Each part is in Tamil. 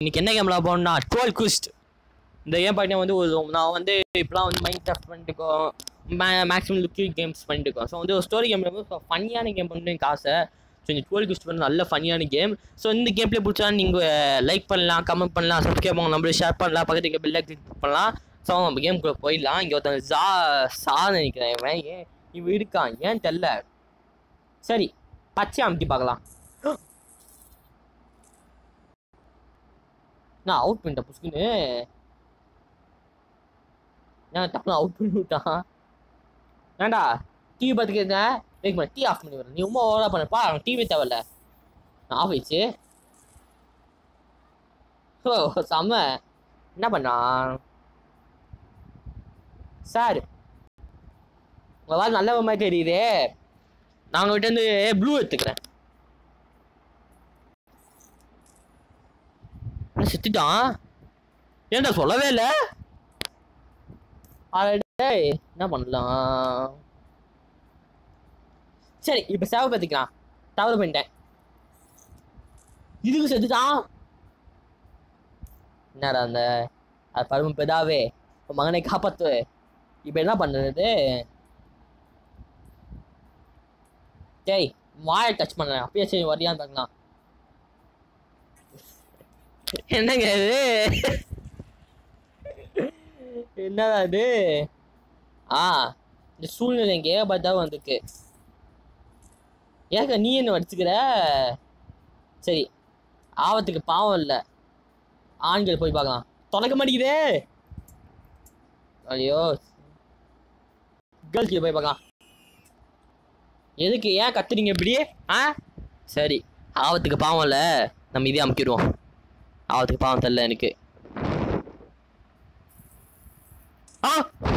இன்னைக்கு என்ன கேம்ல போகணும்னா டுவெல் குஸ்ட் இந்த கேம் பார்த்தீங்கன்னா வந்து ஒரு நான் வந்து இப்போலாம் வந்து மைண்ட் கிராஃப்ட் பண்ணிட்டுக்கோம் மேக்ஸிமம் லுக்கி கேம்ஸ் பண்ணிட்டுக்கோம் ஸோ வந்து ஒரு ஸ்டோரி கேம் வந்து ஃபன்னியான கேம் பண்ணணும் எனக்கு ஆசை ஸோ இந்த டுவெல் குஸ்ட் பண்ண நல்ல ஃபன்னியான கேம் ஸோ இந்த கேம்லேயே பிடிச்சா நீங்கள் லைக் பண்ணலாம் கமெண்ட் பண்ணலாம் சப்ஸ்கிரைப் பண்ணலாம் நம்மளும் ஷேர் பண்ணலாம் பக்கத்துக்கு பெல்லை கிளிக் பண்ணலாம் ஸோ நம்ம கேம்குள்ளே போயிடலாம் இங்கே ஒருத்தன் ஜா சா நினைக்கிறேன் இவன் ஏன் இவன் இருக்கான் ஏன் தெரில சரி பச்சை அமுத்தி பார்க்கலாம் நான் அவுட் பண்ணிட்டேன் புஷ்குன்னு நான் டக்குனு அவுட் பண்ணி விட்டான் ஏன்டா டிவி பார்த்துக்கிறத வெயிட் பண்ண டீ ஆஃப் பண்ணி வரேன் நீ உமா ஓவரா பண்ணப்பா டிவி தேவையில்ல நான் ஆஃப் ஆயிடுச்சு ஓ செம்ம என்ன பண்ணான் சார் உங்கள் வாழ் நல்ல மாதிரி தெரியுதே நாங்கள் விட்டு வந்து ப்ளூ எடுத்துக்கிறேன் என்ன செத்துட்டான் ஏன்டா சொல்லவே இல்லை டேய் என்ன பண்ணலாம் சரி இப்போ சேவை பார்த்துக்கலாம் தவறு பண்ணிட்டேன் இதுக்கு செத்துட்டான் என்னடா அந்த அது பருவம் பெதாவே உன் மகனை காப்பாத்து இப்போ என்ன பண்ணுறது டேய் வாயை டச் பண்ண அப்பயே சரி வரியான்னு பார்க்கலாம் என்னங்க இது என்னடா இது ஆ இந்த சூழ்நிலை எங்கேயோ பார்த்தா வந்துருக்கு ஏங்க நீ என்ன வடிச்சுக்கிற சரி ஆபத்துக்கு பாவம் இல்லை ஆண்கள் போய் பார்க்கலாம் தொடக்க மாட்டேங்குதே ஐயோ கேர்ள்ஸ் போய் பார்க்கலாம் எதுக்கு ஏன் கத்துறீங்க இப்படி ஆ சரி ஆபத்துக்கு பாவம் இல்லை நம்ம இதே அமுக்கிடுவோம் ஆபத்துக்கு பாவம் தெரில எனக்கு ஆ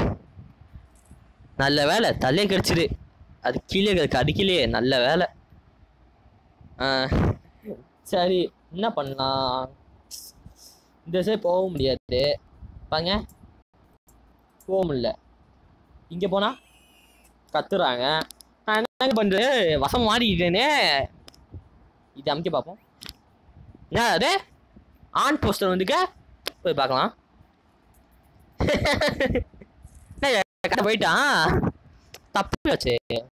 நல்ல வேலை தலையே கிடச்சிடு அது கீழே கிடக்கு அடிக்கலையே நல்ல வேலை ஆ சரி என்ன பண்ணலாம் இந்த சைடு போக முடியாது பாங்க போக முடியல இங்கே போனா கத்துறாங்க நான் என்ன பண்ணுறது வசம் மாறிக்கிட்டேனே இது அமைக்க பார்ப்போம் என்ன அது ஆன் போஸ்டர் வந்துக்க போய் பார்க்கலாம் என்ன கட்ட போயிட்டான் தப்பு வச்சு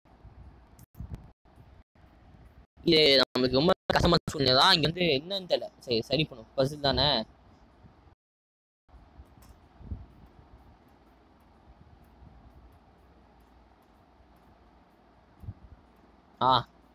இது நமக்கு ரொம்ப கஷ்டமான சூழ்நிலை தான் இங்க வந்து என்னன்னு தெரியல சரி சரி பண்ணும் பசில் தானே ஆ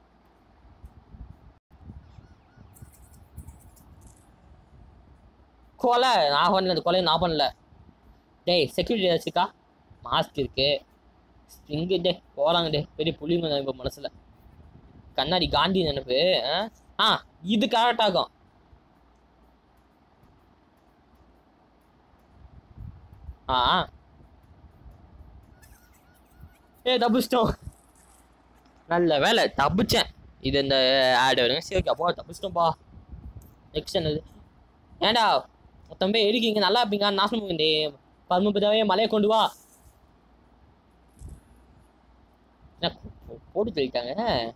கொலை நான் பண்ணல இந்த கொலையை நான் பண்ணல டேய் செக்யூரிட்டி ஏதாச்சுக்கா மாஸ்க் இருக்கு இங்கே டே போகிறாங்க டே பெரிய புளிங்க நினைப்பு மனசில் கண்ணாடி காந்தி நினைப்பு ஆ? ஆ இது கரெக்ட் ஆகும் ஆ ஏ தப்பிச்சிட்டோம் நல்ல வேலை தப்பிச்சேன் இது இந்த ஆடு வருங்க சரி ஓகே அப்போ தப்பிச்சிட்டோம்ப்பா நெக்ஸ்ட் என்னது ஏன்டா தம்பி இருக்கீங்க நல்லா இருப்பீங்க நாசம் பண்ணுங்க பத்மபதாவே மலையை கொண்டு வா என்ன போ- போட்டு சொல்லிட்டாங்க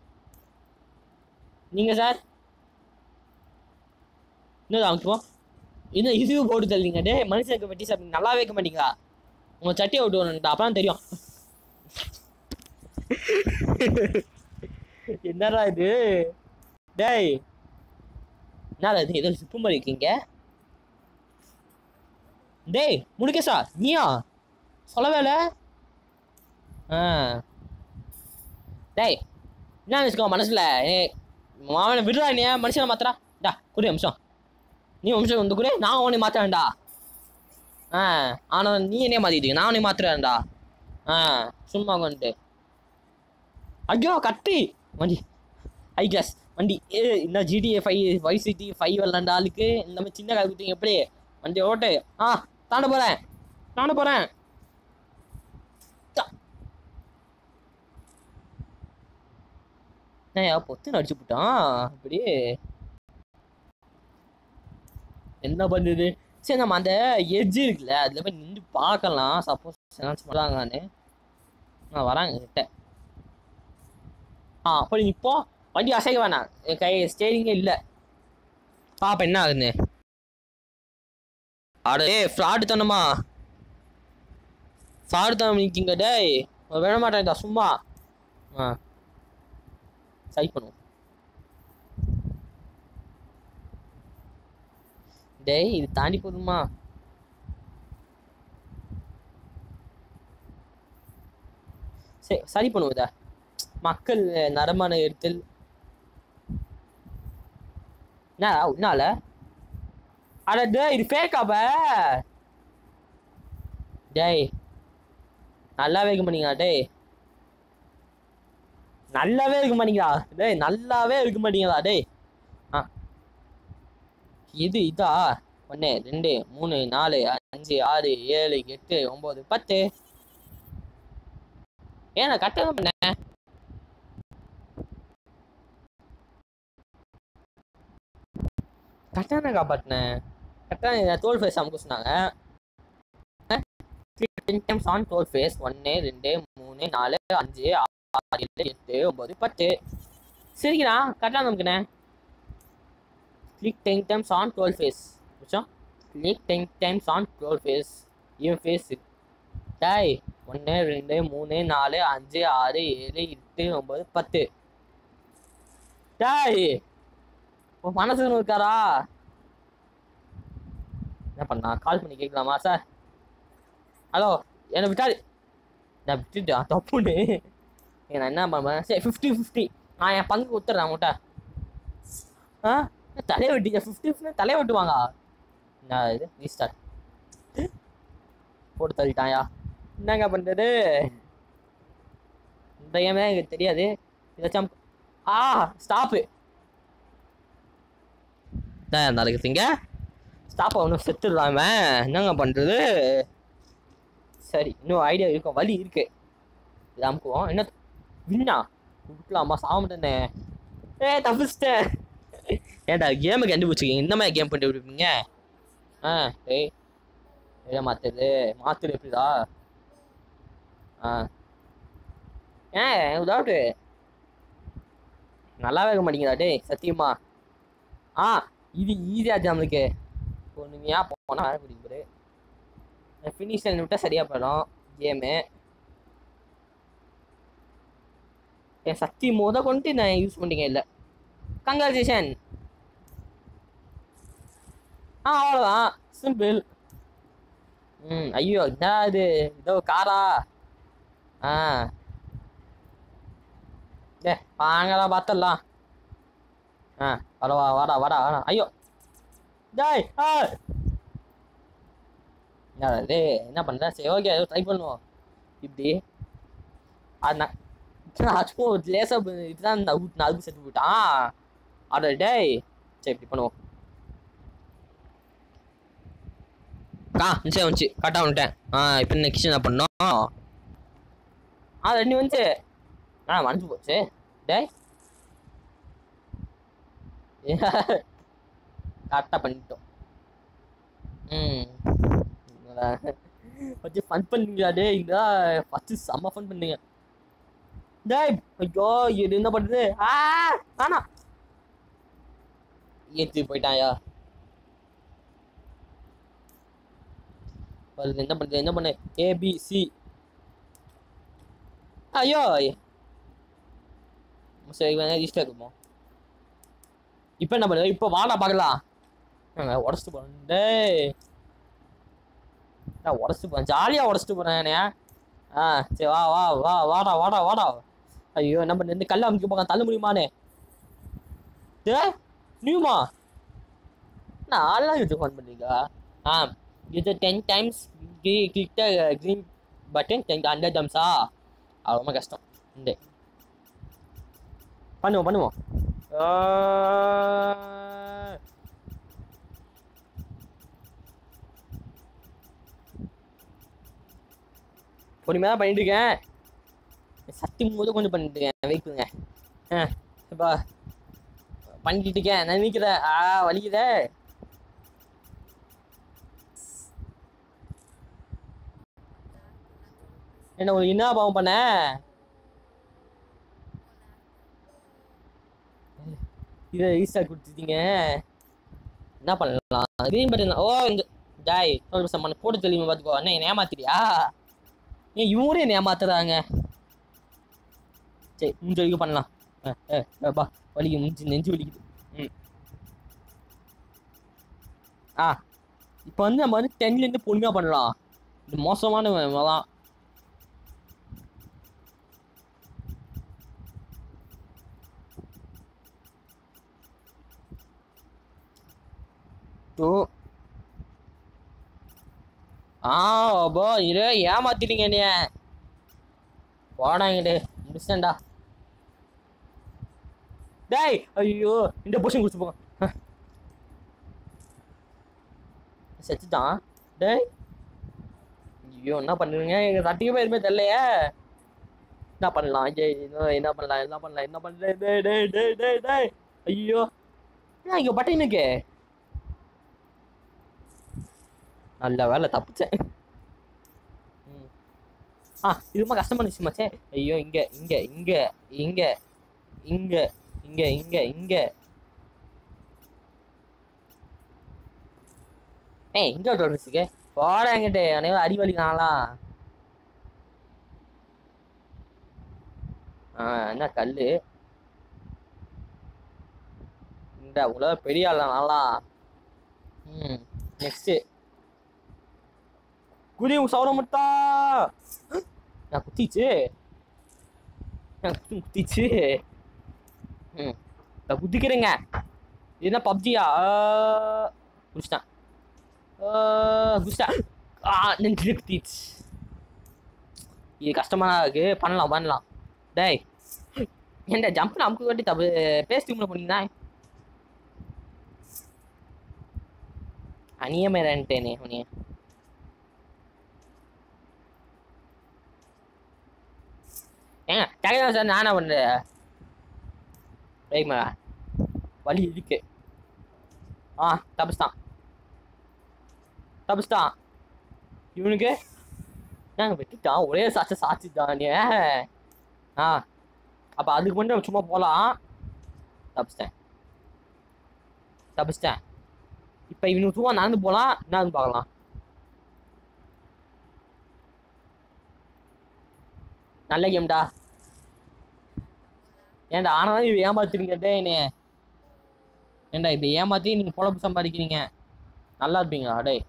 நீங்க சார் இன்னும் அமுக்குவோம் இன்னும் இதுவும் போட்டு தள்ளிங்க டே மனுஷனுக்கு வெட்டி சாப்பிட்டு நல்லா வைக்க மாட்டீங்களா உங்க சட்டியை விட்டு வரணும்டா அப்பதான் தெரியும் என்னடா இது டேய் என்னடா இது ஏதோ சிப்பு மாதிரி இருக்கீங்க டேய் முடுக்கேசா நீயா சொல்லவே இல்லை ஆ டேய் என்ன நினச்சிக்கோ மனசில் ஏ அவனை விடுறா நீ மனுஷனை மாத்திரா டா குடி அம்சம் நீ அம்சம் வந்து குடி நான் அவனை மாத்துறேன்டா ஆ ஆனால் நீ என்னைய மாற்றிக்கிட்டீங்க நான் அவனை மாத்துறேன்டா ஆ சும்மா வந்துட்டு ஐயோ கட்டி வண்டி ஐ கிளாஸ் வண்டி ஏ இந்த GTA five five city five விளாண்ட ஆளுக்கு இந்த மாதிரி சின்ன கால் குத்திங்க எப்படி வண்டி ஓட்டு ஆ தாண்ட போகிறேன் தாண்ட போகிறேன் நான் பொத்து நடிச்சு போட்டான் இப்படி என்ன பண்ணுது சரி நம்ம அந்த எட்ஜ் இருக்குல்ல அதில் போய் நின்று பார்க்கலாம் சப்போஸ் ஏதாச்சும் வராங்களான்னு ஆ வராங்க கிட்ட ஆ அப்படி நிற்போம் வண்டி அசைக்க வேணாம் என் கை ஸ்டேரிங்கே இல்லை பாப்பா என்ன ஆகுதுன்னு அடே ஃப்ராடு தானம்மா ஃப்ராடு தானே நிற்கிங்க டேய் விட மாட்டேன்டா சும்மா ஆ சரி பண்ணுவோம் டேய் இது தாண்டி போதுமா சரி சரி பண்ணுவோம் இதை மக்கள் நரமான இடத்தில் என்ன என்னால அட டேய் இது ஃபேக்காப்ப டேய் நல்லாவே இருக்க மாட்டீங்களா டேய் நல்லாவே இருக்க மாட்டீங்களா டேய் நல்லாவே இருக்க மாட்டீங்களா டேய் ஆ இது இதா ஒன்று ரெண்டு மூணு நாலு அஞ்சு ஆறு ஏழு எட்டு ஒம்பது பத்து ஏன் நான் கரெக்டாக பண்ணேன் கரெக்டாக நான் காப்பாற்றினேன் கரெக்டாக தோல் ஃபேஸ் அமுக்க சொன்னாங்க டென் டைம்ஸ் ஆன் டோல் ஃபேஸ் ஒன்று ரெண்டு மூணு நாலு அஞ்சு ஆறு ஏழு எட்டு ஒம்பது பத்து சரிங்கண்ணா கரெக்டாக நமக்குண்ணே click ten times on twelve face மிச்சம் click ten times on twelve face இவன் ஃபேஸ் டாய் ஒன்று ரெண்டு மூணு நாலு அஞ்சு ஆறு ஏழு எட்டு ஒம்பது பத்து டாய் உன் மனசு இருக்காரா என்ன பண்ணா கால் பண்ணி கேட்கலாமா சார் ஹலோ என்னை விட்டாரு நான் விட்டுட்டேன் தப்புன்னு நான் என்ன பண்ணுவேன் சரி ஃபிஃப்டி ஃபிஃப்டி நான் என் பங்கு கொடுத்துட்றேன் அவங்ககிட்ட ஆ தலையை வெட்டி ஃபிஃப்டி ஃபிஃப்டி தலையை வெட்டுவாங்க நான் இது ரீஸ்டார்ட் போட்டு தள்ளிட்டாயா என்னங்க பண்ணுறது இந்த கேமே எனக்கு தெரியாது ஏதாச்சும் ஆ ஸ்டாப்பு நடக்குதுங்க ஸ்டாப் ஒன்றும் செத்துடலாம என்னங்க பண்ணுறது சரி இன்னும் ஐடியா இருக்கும் வழி இருக்கு இது அமுக்குவோம் என்ன வின்னா கொடுக்கலாமா சாமட்டனே ஏ தப்பிச்சிட்டேன் ஏன்டா கேமை கண்டுபிடிச்சிக்கிங்க இந்த மாதிரி கேம் பண்ணி விடுப்பீங்க ஆ டேய் ஏ மாத்துது மாத்துது எப்படிடா ஆ ஏன் டவுட்டு நல்லாவே இருக்க மாட்டேங்குதா டேய் சத்தியமா ஆ இது ஈஸியாச்சு நம்மளுக்கு பொண்ணுமையா போனால் வேலை பிடிக்குது ஃபினிஷ் லைன் விட்டால் சரியாக போயிடும் கேமு என் சக்தி மோத கொண்டு நான் யூஸ் பண்ணிக்க இல்லை கங்க்ராச்சுலேஷன் ஆ அவ்வளோதான் சிம்பிள் ம் ஐயோ என்ன இது இதோ காரா ஆ டே வாங்கடா பார்த்துடலாம் ஆ வரவா வாடா வாடா வாடா ஐயோ டேய் ஆ என்னடா இது என்ன பண்ணுற சரி ஓகே ஏதோ ட்ரை பண்ணுவோம் இப்படி அது நான் சும்மா ஒரு லேசாக இதுதான் இந்த நான் அதுக்கு செத்து போயிட்டான் அட டேய் சரி இப்படி பண்ணுவோம் ஆ நிச்சயம் வந்துச்சு கரெக்டாக வந்துட்டேன் ஆ இப்போ நெக்ஸ்ட் என்ன பண்ணோம் ஆ ரெண்டு வந்துச்சு ஆ மறைஞ்சு போச்சு டேய் கரெக்டாக பண்ணிட்டோம் ம் வச்சு ஃபன் பண்ணீங்களா டேய் இந்த ஃபஸ்ட்டு செம்ம ஃபன் பண்ணீங்க டேய் ஐயோ இது என்ன பண்ணுறது ஆ ஆனா ஏற்றி போயிட்டாயா வருது என்ன பண்ணுறது என்ன பண்ணு ஏபிசி ஐயோ சரி ரிஜிஸ்டர் இருக்குமோ இப்போ என்ன பண்ணுறது இப்போ வாடா பார்க்கலாம் நாங்கள் உடச்சிட்டு போகிறோம் டேய் நான் உடச்சிட்டு போகிறேன் ஜாலியாக உடச்சிட்டு போகிறேன் என்னைய ஆ சரி வா வா வா வாடா வாடா வாடா ஐயோ என்ன பண்ணு இந்த கல்லை அமைக்க போக தள்ள முடியுமானே டே நியூமா நான் ஆள்லாம் இது ஃபோன் பண்ணுறீங்க ஆ இது ten times click the green button ten hundred டம்ஸா அது ரொம்ப கஷ்டம் இந்த பண்ணுவோம் பண்ணுவோம் ஆ. பொறுமையாக தான் பண்ணிட்டு இருக்கேன் சக்தி போது கொஞ்சம் பண்ணிட்டு இருக்கேன் வெயிட்டுங்க ஆ இப்போ பண்ணிட்டு இருக்கேன் நான் நிற்கிறேன் ஆ வலிக்குதே என்ன ஒரு என்ன பாவம் பண்ண இதை ஈஸியாக கொடுத்துட்டீங்க என்ன பண்ணலாம் க்ரீன் பட்டன் ஓ இந்த ஜாய் சொல்லு சம்மன் போட்டு தெரியுமா பார்த்துக்கோ என்ன என்னை ஏமாத்திரியா ஏன் இவரே என்னை ஏமாத்துறாங்க சரி முடிஞ்ச வரைக்கும் பண்ணலாம் அஹ், அஹ், அஹ், பா வலிக்கு நெஞ்சு நெஞ்சு வலிக்குது ம் ஆ இப்போ வந்து நம்ம வந்து டென்லேருந்து பொறுமையாக பண்ணலாம் இது மோசமான தான் டூ ஆ போ இரு ஏமாத்திட்டீங்க என்னைய போடாங்கடே முடிச்சேன்டா டேய் ஐயோ இந்த போஷன் குடிச்சு போங்க அஹ். செத்துட்டான் டேய் ஐயோ என்ன பண்ணுறீங்க எங்கள் சட்டிக்கு எதுவுமே தெரியலையே என்ன பண்ணலாம் ஐயே, இன்னும் என்ன பண்ணலாம் என்ன பண்ணலாம் என்ன பண்ணலாம் டேய் டேய் டேய் டேய் டேய் ஐயோ ஏன் இங்கே பட்டினுக்கு நல்ல வேலை தப்பிச்சேன் ம். ஆ இது ரொம்ப கஷ்டமான விஷயமாச்சே ஐயோ இங்க இங்க இங்க இங்க இங்க இங்க இங்க இங்க ஏய் இங்க தொடர்ந்துச்சுக்கு போட என்கிட்ட அனைவரும் அடிவலி காணலாம் ஆ என்ன கல்லு இந்த உலக பெரிய ஆளா நாளா ம் நெக்ஸ்ட் குதி சௌர முட்டா நான் குத்திச்சு நான் குத்தி குத்திச்சு ம் நான் குதிக்கிறேங்க இது என்ன பப்ஜியா குடிச்சிட்டேன் குடிச்சிட்டேன் ஆ நெஞ்சு குத்திச்சு இது கஷ்டமா தான் இருக்கு பண்ணலாம் பண்ணலாம் டேய் ஏன்டா ஜம்ப் அமுக்கு கட்டி தப்பு பேஸ் டீம்ல போனீங்கன்னா அநியமேரன்ட்டேனே உனிய ஏங்க டேகா சார் நானா பண்ணுறேன் ரைமா வலி இருக்கு ஆ தப்பிச்சிட்டான் தப்பிச்சிட்டான் இவனுக்கு நாங்கள் வெட்டிட்டான் ஒரே சாட்சி சாச்சிட்டானே ஆ அப்போ அதுக்கு மட்டும் நம்ம சும்மா போகலாம் தப்பிச்சிட்டேன் தப்பிச்சிட்டேன் இப்போ இவனுக்கு சும்மா நடந்து போகலாம் என்னன்னு பார்க்கலாம் நல்ல கேம்டா ஏன்டா ஆனாலும் இது ஏமாத்துறீங்க டே என்னைய ஏன்டா இப்படி ஏமாத்தி நீங்க பொழப்பு சம்பாதிக்கிறீங்க நல்லா இருப்பீங்களா டேய்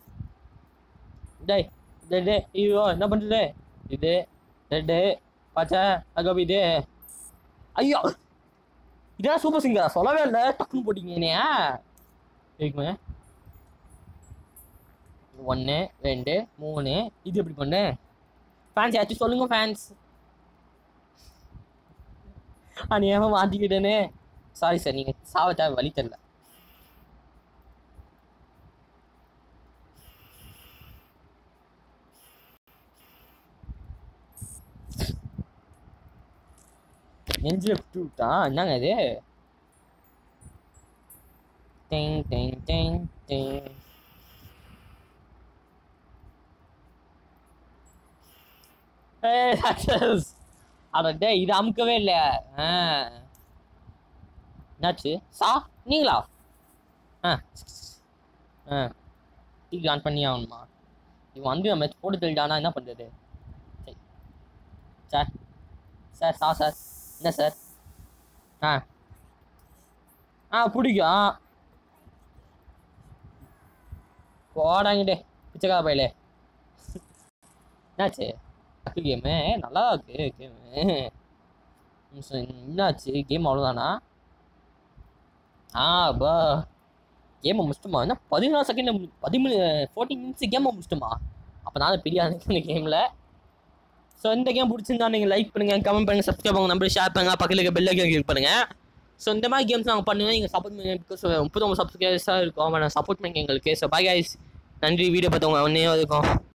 டேய் டேய் டேய் ஐயோ என்ன பண்ணுறது இது ரெட்டு பச்சை அதுக்கப்புறம் இது ஐயோ இதான் சூப்பர் சிங்கர் சொல்லவே இல்லை டக்குன்னு போட்டீங்க என்னைய இருக்குங்க ஒன்று ரெண்டு மூணு இது எப்படி பண்ணு ஃபேன்ஸ் யாச்சும் சொல்லுங்க ஃபேன்ஸ் அநியாயமா மாட்டிக்கிட்டேனே சாரி சார் நீங்க சாவச்சா வழி தெரியல நெஞ்சில குட்டி விட்டான் என்னங்க இது டிங் டிங் டிங் டிங் ஏய் சக்சஸ் அட டேய் இது அமுக்கவே இல்லை ஆ என்னாச்சு சா நீங்களா ஆ ஆ டிவி ஆன் பண்ணி ஆகணுமா இவன் வந்து நம்ம போட்டு தள்ளிட்டானா என்ன பண்ணுறது சரி சார் சார் சா சார் என்ன சார் ஆ ஆ பிடிக்கும் போடாங்கிட்டே பிச்சைக்கார பையலே என்னாச்சு அக்கு கேமு நல்லா இருக்கு கேமு என்னாச்சு கேம் அவ்வளோதானா ஆ பா கேமை முடிச்சிட்டோமா என்ன பதினாலு செகண்ட் பதிமூணு ஃபோர்டீன் மினிட்ஸ் கேமை முடிச்சிட்டோமா அப்போ நான் பெரிய ஆளு இந்த கேமில் ஸோ இந்த கேம் பிடிச்சிருந்தா நீங்கள் லைக் பண்ணுங்கள் கமெண்ட் பண்ணுங்கள் சப்ஸ்கிரைப் பண்ணுங்க நம்பர் ஷேர் பண்ணுங்கள் பக்கத்தில் இருக்க பெல்ல கிளிக் பண்ணுங்கள் ஸோ இந்த மாதிரி கேம்ஸ் நாங்கள் பண்ணுவோம் நீங்கள் சப்போர்ட் பண்ணுங்க பிகாஸ் முப்பத்தொம்பது சப்ஸ்கிரைபர்ஸாக இருக்கும் அவனை சப்போர்ட் பண்ணுங்க எங்களுக்கு ஸோ பாய் கைஸ் நன்றி வீடியோ பார்த்தவங்க ஒன்றே இருக்கும்